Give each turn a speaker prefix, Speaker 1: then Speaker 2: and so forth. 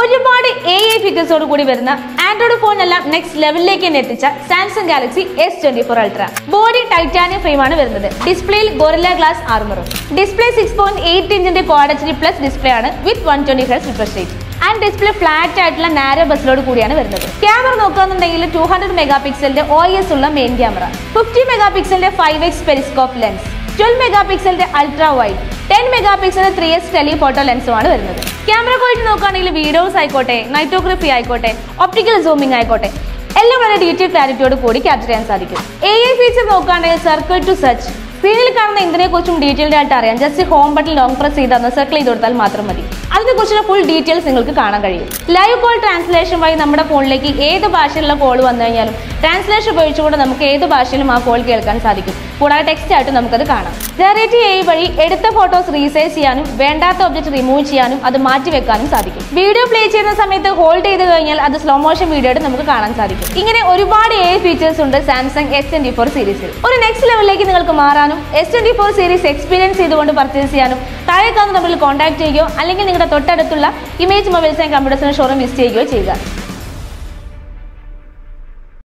Speaker 1: ഒരുപാട് A I ഫീച്ചേഴ്സോട് കൂടി വരുന്ന ആൻഡ്രോയിഡ് ഫോണെല്ലാം നെക്സ്റ്റ് ലെവലിലേക്ക് തന്നെ എത്തിച്ച Samsung Galaxy S twenty four ultra body titanium ഫ്രെയിമാണ് വരുന്നത് ഡിസ്പ്ലേയിൽ ഗൊറില്ല ഗ്ലാസ് ആർമറും ഡിസ്പ്ലേ സിക്സ് പോയിന്റ് എയ്റ്റ് ഇഞ്ചിന്റെ quad H D plus display ആണ് with one twenty hertz refresh rate and display flat ആയിട്ടുള്ള നാരോ ബസ്സിലോട് കൂടിയാണ് വരുന്നത് ക്യാമറ നോക്കുകയാണെന്നുണ്ടെങ്കിൽ ടു ഹൺഡ്രഡ് മെഗാ പിക്സലിന്റെ ഒ എസ് ഉള്ള മെയിൻ ക്യാമറ ഫിഫ്റ്റി മെഗാ പിക്സലിന്റെ five X periscope lens twelve mega പിക്സലിന്റെ അൾട്രാ വൈഡ് ടെൻ മെഗാ പിക്സലിന്റെ ത്രീ എസ് ടെലി ഫോട്ടോ ലെൻസുമാണ് വരുന്നത് ക്യാമറ ക്വാളിറ്റി നോക്കുകയാണെങ്കിൽ വീഡിയോസ് ആയിക്കോട്ടെ നൈറ്റോഗ്രഫി ആയിക്കോട്ടെ ഒപ്റ്റിക്കൽ സൂമിംഗ് ആയിക്കോട്ടെ എല്ലാം വളരെ ഡീറ്റെയിൽ ക്ലാരിറ്റിയോട് കൂടി ക്യാപ്ചർ ചെയ്യാൻ സാധിക്കും എ ഐ ഫീച്ചർ നോക്കുകയാണെങ്കിൽ സർക്കിൾ ടു സെർച്ച് സ്ക്രീനിൽ കാണുന്ന എന്തിനെ കുറിച്ചും ഡീറ്റെയിൽഡ് ആയിട്ട് അറിയാം just home button long press ചെയ്താൽ സർക്കിൾ ചെയ്ത് കൊടുത്താൽ മാത്രം മതി അതിനെക്കുറിച്ചുള്ള ഫുൾ ഡീറ്റെയിൽസ് നിങ്ങൾക്ക് കാണാൻ കഴിയും ലൈവ് കോൾ ട്രാൻസ്ലേഷൻ വഴി നമ്മുടെ ഫോണിലേക്ക് ഏത് ഭാഷയിലുള്ള കോൾ വന്നു കഴിഞ്ഞാലും ട്രാൻസ്ലേഷൻ ഉപയോഗിച്ചുകൊണ്ട് നമുക്ക് ഏത് ഭാഷയിലും ആ കോൾ കേൾക്കാൻ സാധിക്കും കൂടാതെ ടെക്സ്റ്റ് ആയിട്ട് നമുക്കത് കാണാം ജനറേറ്റീവ് എ വഴി എടുത്ത ഫോട്ടോസ് റീസൈസ് ചെയ്യാനും വേണ്ടാത്ത ഒബ്ജക്റ്റ് റിമൂവ് ചെയ്യാനും അത് മാറ്റി വെക്കാനും സാധിക്കും വീഡിയോ പ്ലേ ചെയ്യുന്ന സമയത്ത് ഹോൾഡ് ചെയ്ത് കഴിഞ്ഞാൽ അത് സ്ലോ മോഷൻ വീഡിയോ ആയിട്ട് നമുക്ക് കാണാൻ സാധിക്കും ഇങ്ങനെ ഒരുപാട് എ ഫീച്ചേഴ്സ് ഉണ്ട് സാംസങ് എസ് ട്വന്റി ഫോർ സീരീസിൽ ഒരു നെക്സ്റ്റ് ലെവലിലേക്ക് നിങ്ങൾക്ക് മാറാനും S twenty four series experience ചെയ്തുകൊണ്ട് പർച്ചേസ് ചെയ്യാനും താഴെ കാണുന്ന നമ്പറിൽ കോൺടാക്ട് ചെയ്യുകയോ അല്ലെങ്കിൽ നിങ്ങളുടെ തൊട്ടടുത്തുള്ള ഇമേജ് മൊബൈൽസ് ആൻഡ് കമ്പ്യൂട്ടേഴ്സിന്റെ ഷോറൂം വിസിറ്റ് ചെയ്യുകയോ ചെയ്യുക